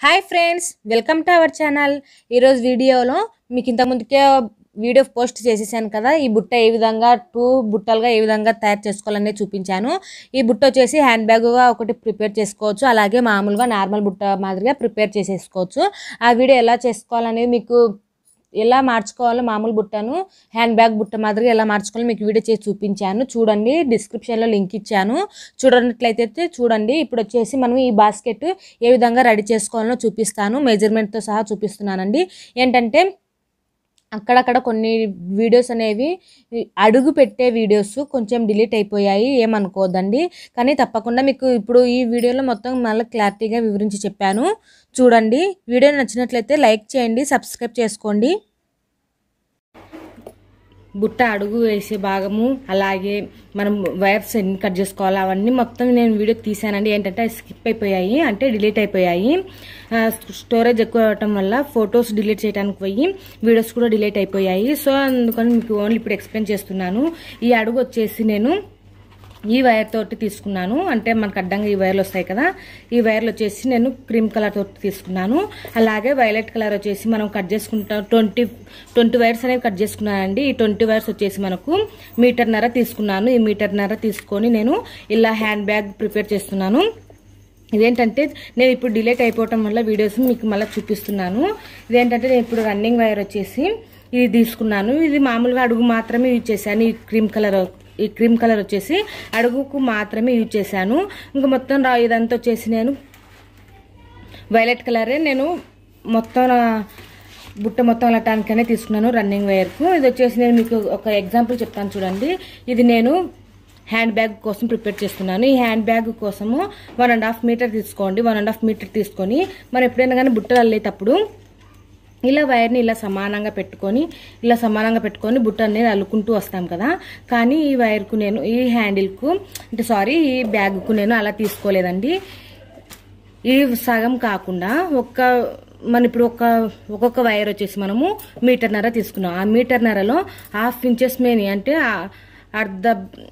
hi friends welcome to our channel ఈరోజు వీడియోలో మీకు ఇంతకుముందుకే వీడియో పోస్ట్ చేసేసాను కదా ఈ బుట్ట ఏ విధంగా టూ బుట్టలుగా ఏ విధంగా తయారు చేసుకోవాలనేది చూపించాను ఈ బుట్ట వచ్చేసి హ్యాండ్ బ్యాగ్గా ఒకటి ప్రిపేర్ చేసుకోవచ్చు అలాగే మామూలుగా నార్మల్ బుట్ట మాదిరిగా ప్రిపేర్ చేసేసుకోవచ్చు ఆ వీడియో ఎలా చేసుకోవాలనేది మీకు ఎలా మార్చుకోవాలో మామూలు బుట్టను హ్యాండ్ బ్యాగ్ బుట్ట మాదిరిగా ఎలా మార్చుకోవాలో మీకు వీడియో చేసి చూపించాను చూడండి డిస్క్రిప్షన్లో లింక్ ఇచ్చాను చూడనట్లయితే చూడండి ఇప్పుడు వచ్చేసి మనం ఈ బాస్కెట్ ఏ విధంగా రెడీ చేసుకోవాలో చూపిస్తాను మెజర్మెంట్తో సహా చూపిస్తున్నానండి ఏంటంటే అక్కడక్కడ కొన్ని వీడియోస్ అనేవి అడుగు పెట్టే వీడియోస్ కొంచెం డిలీట్ అయిపోయాయి ఏమనుకోదండి కానీ తప్పకుండా మీకు ఇప్పుడు ఈ వీడియోలో మొత్తం మళ్ళీ క్లారిటీగా వివరించి చెప్పాను చూడండి వీడియో నచ్చినట్లయితే లైక్ చేయండి సబ్స్క్రైబ్ చేసుకోండి బుట్ట అడుగు వేసే భాగము అలాగే మనం వైర్స్ ఎన్ని కట్ చేసుకోవాలి అవన్నీ మొత్తం నేను వీడియో తీసానండి ఏంటంటే అవి స్కిప్ అయిపోయాయి అంటే డిలీట్ అయిపోయాయి స్టోరేజ్ ఎక్కువ అవ్వటం వల్ల ఫొటోస్ డిలీట్ చేయడానికి పోయి వీడియోస్ కూడా డిలీట్ అయిపోయాయి సో అందుకని మీకు ఓన్లీ ఇప్పుడు ఎక్స్ప్లెయిన్ చేస్తున్నాను ఈ అడుగు వచ్చేసి నేను ఈ వైర్ తోటి తీసుకున్నాను అంటే మనకు అడ్డంగా ఈ వైర్లు వస్తాయి కదా ఈ వైర్లు వచ్చేసి నేను క్రీమ్ కలర్ తోటి తీసుకున్నాను అలాగే వైలెట్ కలర్ వచ్చేసి మనం కట్ చేసుకుంటాం ట్వంటీ ట్వంటీ వైర్స్ అనేవి కట్ చేసుకున్నానండి ఈ ట్వంటీ వైర్స్ వచ్చేసి మనకు మీటర్నర తీసుకున్నాను ఈ మీటర్నర తీసుకొని నేను ఇలా హ్యాండ్ బ్యాగ్ ప్రిపేర్ చేస్తున్నాను ఇదేంటంటే నేను ఇప్పుడు డిలేట్ అయిపోవటం వల్ల వీడియోస్ మీకు మళ్ళీ చూపిస్తున్నాను ఇదేంటంటే నేను ఇప్పుడు రన్నింగ్ వైర్ వచ్చేసి ఇది తీసుకున్నాను ఇది మామూలుగా అడుగు మాత్రమే యూజ్ చేశాను ఈ క్రీమ్ కలర్ ఈ క్రీమ్ కలర్ వచ్చేసి అడుగుకు మాత్రమే యూజ్ చేశాను ఇంకా మొత్తం రా ఇదంతా వచ్చేసి నేను వైలెట్ కలరే నేను మొత్తం బుట్ట మొత్తం వెళ్ళటానికనే తీసుకున్నాను రన్నింగ్ వైర్కు ఇది వచ్చేసి నేను మీకు ఒక ఎగ్జాంపుల్ చెప్తాను చూడండి ఇది నేను హ్యాండ్ బ్యాగ్ కోసం ప్రిపేర్ చేస్తున్నాను ఈ హ్యాండ్ బ్యాగ్ కోసము వన్ అండ్ హాఫ్ మీటర్ తీసుకోండి వన్ అండ్ హాఫ్ మీటర్ తీసుకొని మనం ఎప్పుడైనా కానీ బుట్టలు అల్లేటప్పుడు ఇలా వైర్ని ఇలా సమానంగా పెట్టుకొని ఇలా సమానంగా పెట్టుకొని బుట్ట అనేది అల్లుకుంటూ వస్తాం కదా కానీ ఈ వైర్కు నేను ఈ హ్యాండిల్కు అంటే సారీ ఈ బ్యాగ్కు నేను అలా తీసుకోలేదండి ఈ సగం కాకుండా ఒక్క మన ఇప్పుడు ఒక ఒక్కొక్క వైర్ వచ్చేసి మనము మీటర్నర తీసుకున్నాం ఆ మీటర్నరలో హాఫ్ ఇంచెస్ మేని అంటే అర్ధ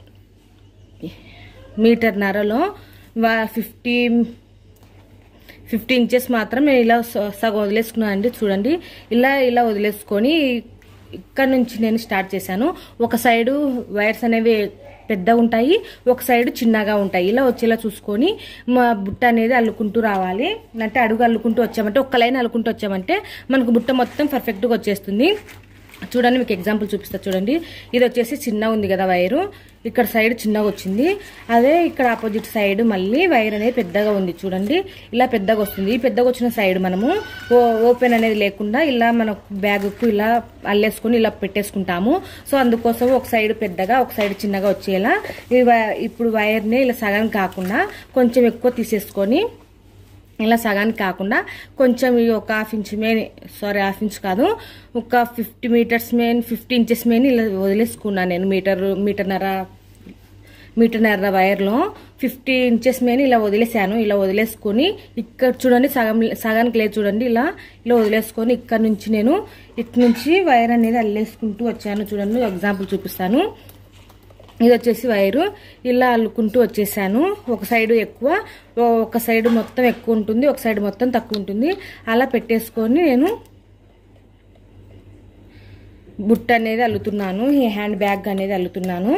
మీటర్నరలో ఫిఫ్టీ ఫిఫ్టీ ఇంచెస్ మాత్రం నేను ఇలా సగం వదిలేసుకున్నాను అండి చూడండి ఇలా ఇలా వదిలేసుకొని ఇక్కడ నుంచి నేను స్టార్ట్ చేశాను ఒక సైడు వైర్స్ అనేవి పెద్దగా ఉంటాయి ఒక సైడ్ చిన్నగా ఉంటాయి ఇలా వచ్చేలా చూసుకొని మా బుట్ట అనేది అల్లుకుంటూ రావాలి అంటే అడుగు అల్లుకుంటూ వచ్చామంటే ఒక్క లైన్ అల్లుకుంటూ వచ్చామంటే మనకు బుట్ట మొత్తం పర్ఫెక్ట్గా వచ్చేస్తుంది చూడండి మీకు ఎగ్జాంపుల్ చూపిస్తా చూడండి ఇది వచ్చేసి చిన్న ఉంది కదా వైరు ఇక్కడ సైడ్ చిన్నగా వచ్చింది అదే ఇక్కడ ఆపోజిట్ సైడ్ మళ్ళీ వైర్ అనేది పెద్దగా ఉంది చూడండి ఇలా పెద్దగా వస్తుంది ఈ పెద్దగా వచ్చిన సైడ్ మనము ఓపెన్ అనేది లేకుండా ఇలా మన బ్యాగ్కు ఇలా అల్లేసుకొని ఇలా పెట్టేసుకుంటాము సో అందుకోసం ఒక సైడ్ పెద్దగా ఒక సైడ్ చిన్నగా వచ్చేలా ఇప్పుడు వైర్ని ఇలా సగం కాకుండా కొంచెం ఎక్కువ తీసేసుకొని ఇలా సగానికి కాకుండా కొంచెం ఈ ఒక half inch main sorry half inch కాదు ఒక fifty metres main fifty inches main ఇలా వదిలేసుకున్నాను నేను మీటర్ మీటర్నర మీటర్నర వైర్లో ఫిఫ్టీ ఇంచెస్ మెయిన్ ఇలా వదిలేసాను ఇలా వదిలేసుకొని ఇక్కడ చూడండి సగం సగానికి లేదు చూడండి ఇలా ఇలా వదిలేసుకొని ఇక్కడ నుంచి నేను ఇటు నుంచి వైర్ అనేది అల్లేసుకుంటూ వచ్చాను చూడండి ఎగ్జాంపుల్ చూపిస్తాను ఇది వచ్చేసి వైరు ఇలా అల్లుకుంటూ వచ్చేసాను ఒక సైడు ఎక్కువ ఒక సైడ్ మొత్తం ఎక్కువ ఉంటుంది ఒక సైడ్ మొత్తం తక్కువ ఉంటుంది అలా పెట్టేసుకొని నేను బుట్ట అనేది అల్లుతున్నాను ఈ హ్యాండ్ బ్యాగ్ అనేది అల్లుతున్నాను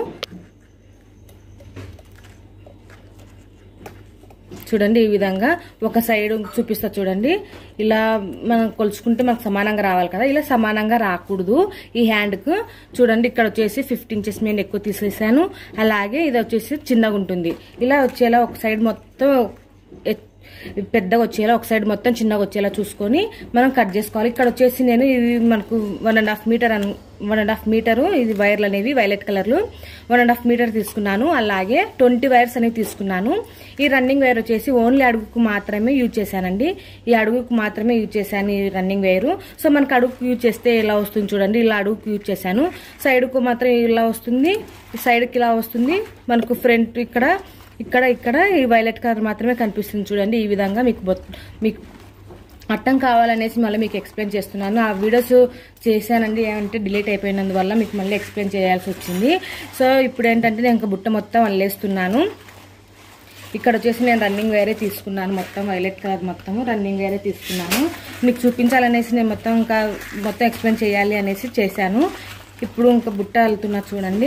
చూడండి ఈ విధంగా ఒక సైడ్ చూపిస్తా చూడండి ఇలా మనం కొలుచుకుంటే మనకు సమానంగా రావాలి కదా ఇలా సమానంగా రాకూడదు ఈ హ్యాండ్కు చూడండి ఇక్కడ వచ్చేసి ఫిఫ్టీ ఇంచెస్ మీద ఎక్కువ తీసేసాను అలాగే ఇది వచ్చేసి చిన్నగా ఉంటుంది ఇలా వచ్చేలా ఒక సైడ్ మొత్తం పెద్దగా వచ్చేలా ఒక సైడ్ మొత్తం చిన్నగా వచ్చేలా చూసుకొని మనం కట్ చేసుకోవాలి ఇక్కడ వచ్చేసి నేను ఇది మనకు వన్ అండ్ హాఫ్ మీటర్ అను వన్ అండ్ హాఫ్ మీటరు ఇది వైర్లు అనేవి వైలెట్ కలర్లు వన్ అండ్ హాఫ్ మీటర్ తీసుకున్నాను అలాగే ట్వంటీ వైర్స్ అనేవి తీసుకున్నాను ఈ రన్నింగ్ వైర్ వచ్చేసి ఓన్లీ అడుగుకు మాత్రమే యూజ్ చేశానండి ఈ అడుగుకు మాత్రమే యూజ్ చేశాను ఈ రన్నింగ్ వైరు సో మనకు అడుగుకు యూజ్ చేస్తే ఇలా వస్తుంది చూడండి ఇలా అడుగుకు యూజ్ చేశాను సైడ్కు మాత్రం ఇలా వస్తుంది సైడ్కి ఇలా వస్తుంది మనకు ఫ్రంట్ ఇక్కడ ఇక్కడ ఇక్కడ ఈ వైలెట్ కలర్ మాత్రమే కనిపిస్తుంది చూడండి ఈ విధంగా మీకు మీకు అర్థం కావాలనేసి మళ్ళీ మీకు ఎక్స్ప్లెయిన్ చేస్తున్నాను ఆ వీడియోస్ చేశానండి ఏమంటే డిలీట్ అయిపోయినందువల్ల మీకు మళ్ళీ ఎక్స్ప్లెయిన్ చేయాల్సి వచ్చింది సో ఇప్పుడు ఏంటంటే నేను ఇంకా బుట్ట మొత్తం అల్లేస్తున్నాను ఇక్కడ వచ్చేసి నేను రన్నింగ్ వేరే తీసుకున్నాను మొత్తం వైలెట్ కలర్ మొత్తము రన్నింగ్ వేరే తీసుకున్నాను మీకు చూపించాలనేసి నేను మొత్తం ఇంకా మొత్తం ఎక్స్ప్లెయిన్ చేయాలి అనేసి చేశాను ఇప్పుడు ఇంకా బుట్ట వెళ్తున్నా చూడండి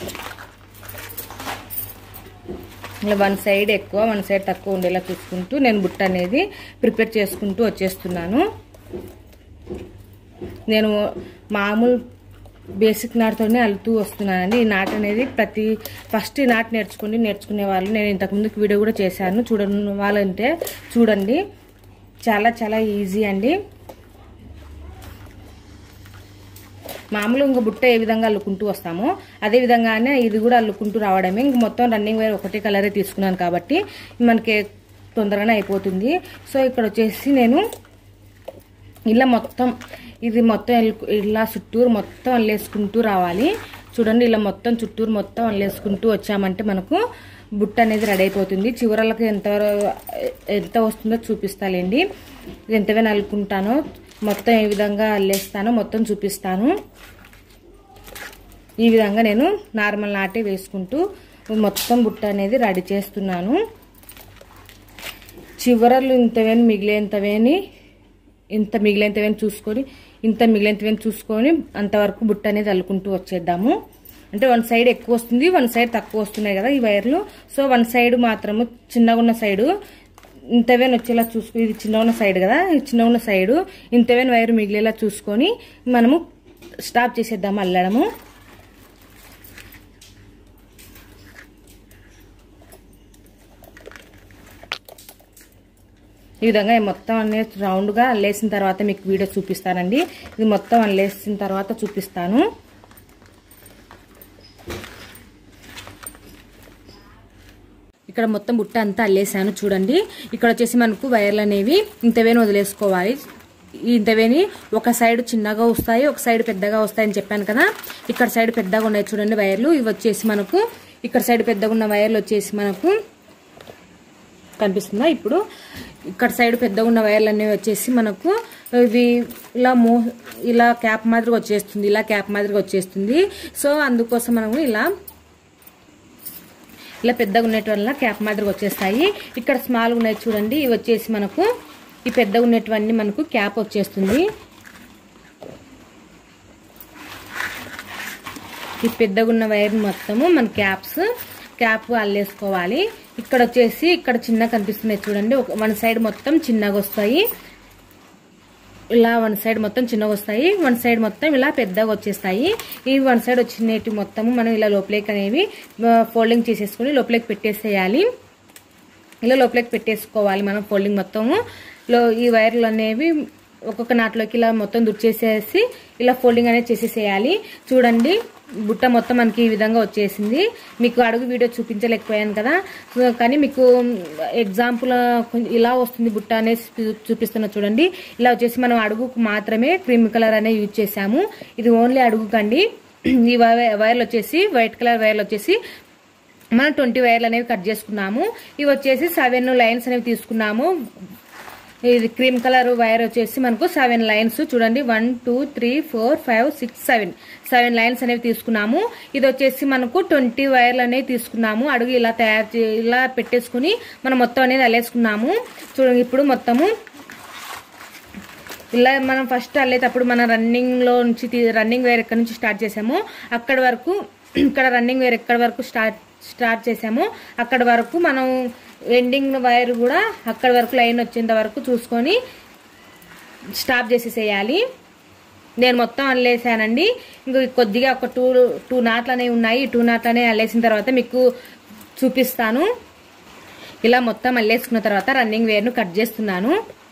ఇలా వన్ సైడ్ ఎక్కువ వన్ సైడ్ తక్కువ ఉండేలా చూసుకుంటూ నేను బుట్ట అనేది ప్రిపేర్ చేసుకుంటూ వచ్చేస్తున్నాను నేను మామూలు బేసిక్ నాటుతోనే అల్లుతూ వస్తున్నానండి ఈ నాట్ అనేది ప్రతి ఫస్ట్ ఈ నాట్ నేర్చుకుని నేర్చుకునే వాళ్ళు నేను ఇంతకుముందుకు వీడియో కూడా చేశాను చూడని వాళ్ళంటే చూడండి చాలా చాలా ఈజీ అండి మామూలు ఇంక బుట్ట ఏ విధంగా అల్లుకుంటూ వస్తామో అదే విధంగానే ఇది కూడా అల్లుకుంటూ రావడమే ఇంక మొత్తం రన్నింగ్ వేర్ ఒకటే కలరే తీసుకున్నాను కాబట్టి మనకి తొందరగానే అయిపోతుంది సో ఇక్కడ వచ్చేసి నేను ఇలా మొత్తం ఇది మొత్తం ఎల్లు- ఇలా చుట్టూరు మొత్తం అల్లేసుకుంటూ రావాలి చూడండి ఇలా మొత్తం చుట్టూరు మొత్తం అల్లేసుకుంటూ వచ్చామంటే మనకు బుట్ట అనేది రెడీ అయిపోతుంది చివరలకు ఎంత ఎంత వస్తుందో చూపిస్తాలేండి ఇది ఎంతవైనా అల్లుకుంటానో మొత్తం ఏ విధంగా అల్లేస్తానో మొత్తం చూపిస్తాను ఈ విధంగా నేను నార్మల్ నాటే వేసుకుంటూ మొత్తం బుట్ట అనేది రెడీ చేస్తున్నాను చివరలు ఇంతవేని మిగిలేంతవేని ఇంత మిగిలేంతవేని చూసుకొని ఇంత మిగిలేంతవేని చూసుకొని అంతవరకు బుట్ట అనేది అల్లుకుంటూ వచ్చేద్దాము అంటే వన్ సైడ్ ఎక్కువ వస్తుంది వన్ సైడ్ తక్కువ వస్తున్నాయి కదా ఈ వైర్లు సో వన్ సైడ్ మాత్రము చిన్నగా ఉన్న సైడు ఇంతవేని వచ్చేలా చూసుకు ఇది చిన్నగా ఉన్న సైడ్ కదా ఈ చిన్నగా ఉన్న సైడు ఇంతవేని వైర్ మిగిలేలా చూసుకొని మనము స్టాప్ చేసేద్దాము అల్లడము ఈ విధంగా ఈ మొత్తం అన్నీ రౌండ్గా అల్లేసిన తర్వాత మీకు వీడియో చూపిస్తానండి ఇది మొత్తం అల్లేసిన తర్వాత చూపిస్తాను ఇక్కడ మొత్తం బుట్ట అంతా అల్లేసాను చూడండి ఇక్కడ వచ్చేసి మనకు వైర్లు అనేవి ఇంతవేని వదిలేసుకోవాలి ఈ ఇంతవేని ఒక సైడ్ చిన్నగా వస్తాయి ఒక సైడ్ పెద్దగా వస్తాయని చెప్పాను కదా ఇక్కడ సైడ్ పెద్దగా ఉన్నాయి చూడండి వైర్లు ఇవి వచ్చేసి మనకు ఇక్కడ సైడ్ పెద్దగా ఉన్న వైర్లు వచ్చేసి మనకు కనిపిస్తుందా ఇప్పుడు ఇక్కడ సైడ్ పెద్దగా ఉన్న వైర్లు అనేవి వచ్చేసి మనకు ఇవి ఇలా మో ఇలా క్యాప్ మాదిరిగా వచ్చేస్తుంది ఇలా క్యాప్ మాదిరిగా వచ్చేస్తుంది సో అందుకోసం మనము ఇలా ఇలా పెద్దగా ఉన్నట్టు వల్ల క్యాప్ మాదిరిగా వచ్చేస్తాయి ఇక్కడ స్మాల్ ఉన్నాయి చూడండి ఇవి వచ్చేసి మనకు ఈ పెద్దగా ఉన్నటువన్నీ మనకు క్యాప్ వచ్చేస్తుంది ఈ పెద్దగా ఉన్న వైర్ మొత్తము మన క్యాప్స్ క్యాప్ అల్లేసుకోవాలి ఇక్కడ వచ్చేసి ఇక్కడ చిన్న కనిపిస్తున్నాయి చూడండి ఒక వన్ సైడ్ మొత్తం చిన్నగా వస్తాయి ఇలా వన్ సైడ్ మొత్తం చిన్నగా వస్తాయి వన్ సైడ్ మొత్తం ఇలా పెద్దగా వచ్చేస్తాయి ఈ వన్ సైడ్ వచ్చినట్టు మొత్తము మనం ఇలా లోపలికి అనేవి ఫోల్డింగ్ చేసేసుకుని లోపలికి పెట్టేసేయాలి ఇలా లోపలికి పెట్టేసుకోవాలి మనం ఫోల్డింగ్ మొత్తము లో ఈ వైర్లు అనేవి ఒక్కొక్క నాట్లోకి ఇలా మొత్తం దుర్చేసేసి ఇలా ఫోల్డింగ్ అనేది చేసేసేయాలి చూడండి బుట్ట మొత్తం మనకి ఈ విధంగా వచ్చేసింది మీకు అడుగు వీడియో చూపించలేకపోయాను కదా సో కానీ మీకు ఎగ్జాంపుల్ ఇలా వస్తుంది బుట్ట అనేసి చూ- చూపిస్తున్నా చూడండి ఇలా వచ్చేసి మనం అడుగుకు మాత్రమే క్రీమ్ కలర్ అనేది యూజ్ చేసాము ఇది ఓన్లీ అడుగుకండి ఈ వై- వైర్లు వచ్చేసి వైట్ కలర్ వైర్లు వచ్చేసి మనం ట్వంటీ వైర్లు అనేవి కట్ చేసుకున్నాము ఇవి వచ్చేసి సెవెన్ లైన్స్ అనేవి తీసుకున్నాము ఇది క్రీమ్ కలర్ వైర్ వచ్చేసి మనకు సెవెన్ లైన్స్ చూడండి one two three four five six seven seven lines అనేవి తీసుకున్నాము ఇది వచ్చేసి మనకు ట్వంటీ వైర్లు అనేవి తీసుకున్నాము అడుగు ఇలా తయారు చే ఇలా పెట్టేసుకుని మనం మొత్తం అనేది అల్లేసుకున్నాము చూడండి ఇప్పుడు మొత్తము ఇలా మనం ఫస్ట్ అల్లేటప్పుడు మన రన్నింగ్ లో నుంచి తీ- రన్నింగ్ వేర్ ఎక్కడి నుంచి స్టార్ట్ చేసామో అక్కడ వరకు ఇక్కడ రన్నింగ్ వేర్ ఎక్కడి వరకు స్టార్ట్ స్టార్ట్ చేసామో అక్కడ వరకు మనం ఎండింగ్ వైర్ కూడా అక్కడ వరకు లైన్ వచ్చేంత వరకు చూసుకొని స్టాప్ చేసేసేయాలి నేను మొత్తం అల్లేసానండి ఇంక కొద్దిగా ఒక టూ టూ నాట్లు అనేవి ఉన్నాయి ఈ టూ నాట్లు అనేవి అల్లేసిన తర్వాత మీకు చూపిస్తాను ఇలా మొత్తం అల్లేసుకున్న తర్వాత రన్నింగ్ వేర్ను కట్ చేస్తున్నాను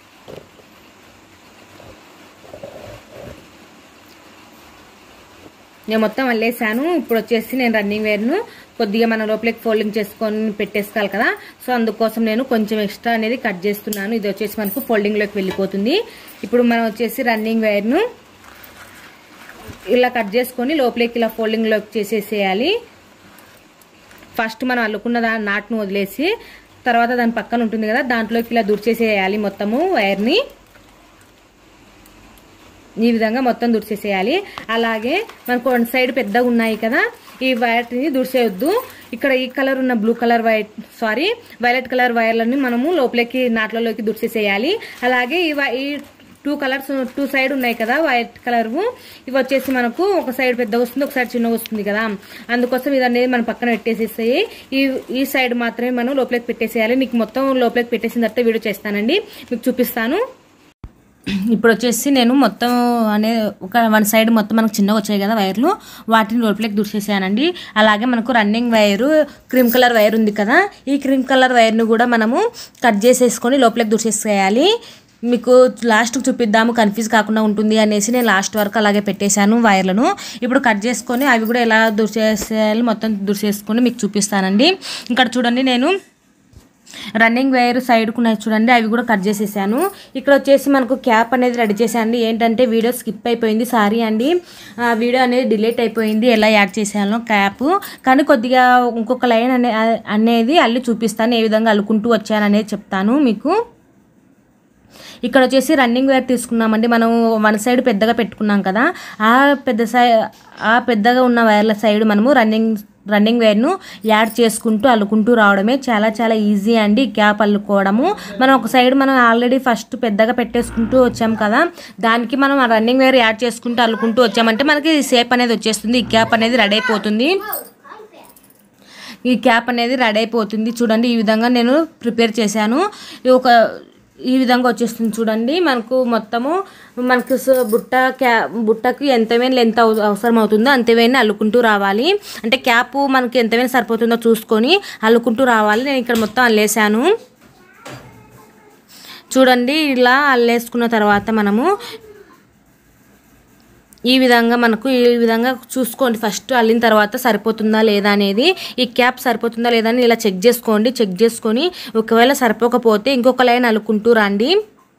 నేను మొత్తం అల్లేసాను ఇప్పుడు వచ్చేసి నేను రన్నింగ్ వేర్ను కొద్దిగా మన లోపలికి ఫోల్డింగ్ చేసుకొని పెట్టేసుకోవాలి కదా సో అందుకోసం నేను కొంచెం ఎక్స్ట్రా అనేది కట్ చేస్తున్నాను ఇది వచ్చేసి మనకు ఫోల్డింగ్ లోకి వెళ్ళిపోతుంది ఇప్పుడు మనం వచ్చేసి రన్నింగ్ వైర్ను ఇలా కట్ చేసుకొని లోపలికి ఇలా ఫోల్డింగ్ లోకి చేసేసేయాలి ఫస్ట్ మనం అల్లుకున్న దా నాటును వదిలేసి తర్వాత దాని పక్కన ఉంటుంది కదా దాంట్లోకి ఇలా దుర్చేసేయాలి మొత్తము వైర్ని ఈ విధంగా మొత్తం దుడిచేసేయాలి అలాగే మనకు వన్ సైడ్ పెద్దగా ఉన్నాయి కదా ఈ వాటిని దుడిసేయొద్దు ఇక్కడ ఈ కలర్ ఉన్న blue colour white sorry violet colour వైర్లని మనము లోపలికి నాట్లలోకి దుర్చేసేయాలి అలాగే ఈ వై- ఈ టూ కలర్స్ టూ సైడ్ ఉన్నాయి కదా వైట్ కలర్ ఇవి వచ్చేసి మనకు ఒక సైడ్ పెద్దగా వస్తుంది ఒక సైడ్ చిన్నగా వస్తుంది కదా అందుకోసం ఇది అనేది మనం పక్కన పెట్టేసేసాయి ఈ ఈ సైడ్ మాత్రమే మనం లోపలికి పెట్టేసేయాలి మీకు మొత్తం లోపలికి పెట్టేసిన తర్వాత వీడియో చేస్తానండి మీకు చూపిస్తాను ఇప్పుడు వచ్చేసి నేను మొత్తం అనే ఒక వన్ సైడ్ మొత్తం మనకు చిన్నగా వచ్చాయి కదా వైర్లు వాటిని లోపలికి దూసేసానండి అలాగే మనకు running wire cream colour wire ఉంది కదా ఈ క్రీమ్ కలర్ వైర్ను కూడా మనము కట్ చేసేసుకొని లోపలికి దూసేసేయాలి మీకు లాస్ట్ చూపిద్దాము కన్ఫ్యూజ్ కాకుండా ఉంటుంది అనేసి నేను లాస్ట్ వరకు అలాగే పెట్టేశాను వైర్లను ఇప్పుడు కట్ చేసుకొని అవి కూడా ఎలా దూసేసేయాలి మొత్తం దూసేసుకొని మీకు చూపిస్తానండి ఇక్కడ చూడండి నేను రన్నింగ్ వైర్ సైడ్కు ఉన్నాయి చూడండి అవి కూడా కట్ చేసేసాను ఇక్కడ వచ్చేసి మనకు క్యాప్ అనేది రెడీ చేశాను ఏంటంటే వీడియో స్కిప్ అయిపోయింది సారీ అండి ఆ వీడియో అనేది డిలీట్ అయిపోయింది ఎలా యాడ్ చేశాను క్యాప్ కానీ కొద్దిగా ఇంకొక లైన్ అనే అనేది అల్లి చూపిస్తాను ఏ విధంగా అల్లుకుంటూ వచ్చాను అనేది చెప్తాను మీకు ఇక్కడ వచ్చేసి రన్నింగ్ వేర్ తీసుకున్నామండి మనం వన్ సైడ్ పెద్దగా పెట్టుకున్నాం కదా ఆ పెద్ద సై ఆ పెద్దగా ఉన్న వైర్ల సైడ్ మనము రన్నింగ్ రన్నింగ్ వేర్ను యాడ్ చేసుకుంటూ అల్లుకుంటూ రావడమే చాలా చాలా ఈజీ అండి క్యాప్ అల్లుకోవడము మనం ఒక సైడ్ మనం ఆల్రెడీ ఫస్ట్ పెద్దగా పెట్టేసుకుంటూ వచ్చాం కదా దానికి మనం ఆ రన్నింగ్ వేర్ యాడ్ చేసుకుంటూ అల్లుకుంటూ వచ్చామంటే మనకి సేప్ అనేది వచ్చేస్తుంది ఈ క్యాప్ అనేది రెడీ అయిపోతుంది ఈ క్యాప్ అనేది రెడీ అయిపోతుంది చూడండి ఈ విధంగా నేను ప్రిపేర్ చేశాను ఇది ఒక ఈ విధంగా వచ్చేస్తుంది చూడండి మనకు మొత్తము మనకు స- బుట్ట క్యా బుట్టకి ఎంతమైన లెంత్ అవ- అవసరం అవుతుందో అంతమైన అల్లుకుంటూ రావాలి అంటే క్యాప్ మనకి ఎంతమైన సరిపోతుందో చూసుకొని అల్లుకుంటూ రావాలి నేను ఇక్కడ మొత్తం అల్లేసాను చూడండి ఇలా అల్లేసుకున్న తర్వాత మనము ఈ విధంగా మనకు ఈ విధంగా చూసుకోండి ఫస్ట్ అల్లిన తర్వాత సరిపోతుందా లేదా అనేది ఈ క్యాప్ సరిపోతుందా లేదా అని ఇలా చెక్ చేసుకోండి చెక్ చేసుకొని ఒకవేళ సరిపోకపోతే ఇంకొక లైన్ అల్లుకుంటూ రండి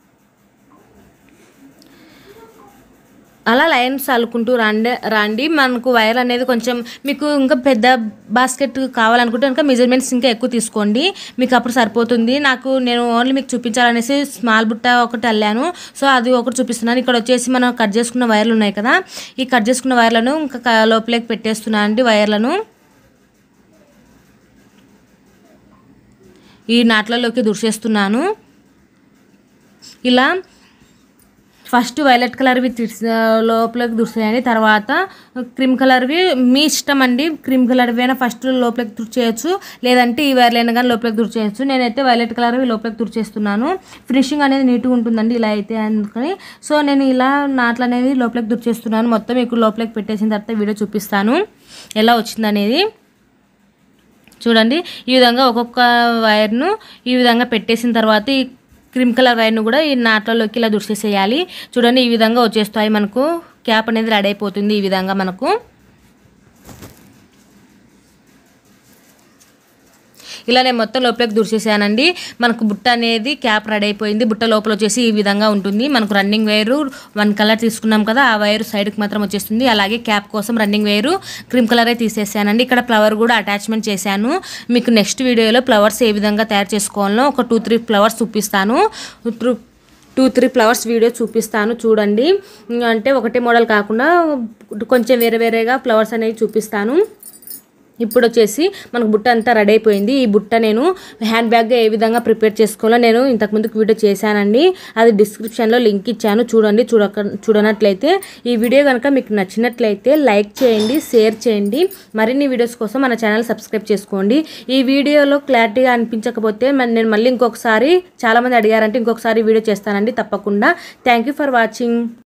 అలా లైన్స్ అల్లుకుంటూ రండి రండి మనకు వైర్ అనేది కొంచెం మీకు ఇంకా పెద్ద బాస్కెట్ కావాలనుకుంటే ఇంకా మెజర్మెంట్స్ ఇంకా ఎక్కువ తీసుకోండి మీకు అప్పుడు సరిపోతుంది నాకు నేను ఓన్లీ మీకు చూపించాలనేసి స్మాల్ బుట్ట ఒకటి అల్లాను సో అది ఒకటి చూపిస్తున్నాను ఇక్కడ వచ్చేసి మనం కట్ చేసుకున్న వైర్లు ఉన్నాయి కదా ఈ కట్ చేసుకున్న వైర్లను ఇంకా క- లోపలికి పెట్టేస్తున్నాను అండి వైర్లను ఈ నాట్లలోకి దుర్చేస్తున్నాను ఇలా ఫస్ట్ వైలెట్ కలర్వి తీస్- లోపలికి దుర్చేయండి తర్వాత క్రీమ్ కలర్వి మీ ఇష్టం అండి క్రీమ్ కలర్వి అయినా ఫస్ట్ లోపలికి తుడిచేయచ్చు లేదంటే ఈ వైర్లైనా కానీ లోపలికి తుడిచేయచ్చు నేనైతే వైలెట్ కలర్వి లోపలికి తుడిచేస్తున్నాను ఫినిషింగ్ అనేది నీట్గా ఉంటుందండి ఇలా అయితే అందుకని సో నేను ఇలా నాట్లు అనేది లోపలికి దుర్చేస్తున్నాను మొత్తం మీకు లోపలికి పెట్టేసిన తర్వాత వీడియో చూపిస్తాను ఎలా వచ్చిందనేది చూడండి ఈ విధంగా ఒక్కొక్క వైర్ను ఈ విధంగా పెట్టేసిన తర్వాత ఈ క్రీమ్ కలర్ వైర్ను కూడా ఈ నాట్లలోకి ఇలా దుర్చేసేయాలి చూడండి ఈ విధంగా వచ్చేస్తాయి మనకు క్యాప్ అనేది రెడీ అయిపోతుంది ఈ విధంగా మనకు ఇలా నేను మొత్తం లోపలికి దుర్చేసానండి మనకు బుట్ట అనేది క్యాప్ రెడీ అయిపోయింది బుట్ట లోపల వచ్చేసి ఈ విధంగా ఉంటుంది మనకు రన్నింగ్ వైర్ వన్ కలర్ తీసుకున్నాం కదా ఆ వైర్ సైడ్కి మాత్రం వచ్చేస్తుంది అలాగే క్యాప్ కోసం రన్నింగ్ వైర్ క్రీమ్ కలరే తీసేసానండి ఇక్కడ ఫ్లవర్ కూడా అటాచ్మెంట్ చేశాను మీకు నెక్స్ట్ వీడియోలో ఫ్లవర్స్ ఏ విధంగా తయారు చేసుకోవాలో ఒక టూ త్రీ ఫ్లవర్స్ చూపిస్తాను త్రూ- టూ త్రీ ఫ్లవర్స్ వీడియో చూపిస్తాను చూడండి అంటే ఒకటే మోడల్ కాకుండా కొంచెం వేరే వేరేగా ఫ్లవర్స్ అనేవి చూపిస్తాను ఇప్పుడు వచ్చేసి మనకు బుట్ట అంతా రెడీ అయిపోయింది ఈ బుట్ట నేను హ్యాండ్ బ్యాగ్గా ఏ విధంగా ప్రిపేర్ చేసుకోవాలో నేను ఇంతకుముందుకు వీడియో చేశానండి అది డిస్క్రిప్షన్లో లింక్ ఇచ్చాను చూడండి చూడక చూడనట్లయితే ఈ వీడియో కనుక మీకు నచ్చినట్లయితే లైక్ చేయండి షేర్ చేయండి మరిన్ని వీడియోస్ కోసం మన ఛానల్ సబ్స్క్రైబ్ చేసుకోండి ఈ వీడియోలో క్లారిటీగా అనిపించకపోతే మరి నేను మళ్ళీ ఇంకొకసారి చాలామంది అడిగారంటే ఇంకొకసారి వీడియో చేస్తానండి తప్పకుండా థ్యాంక్ యూ ఫర్ వాచింగ్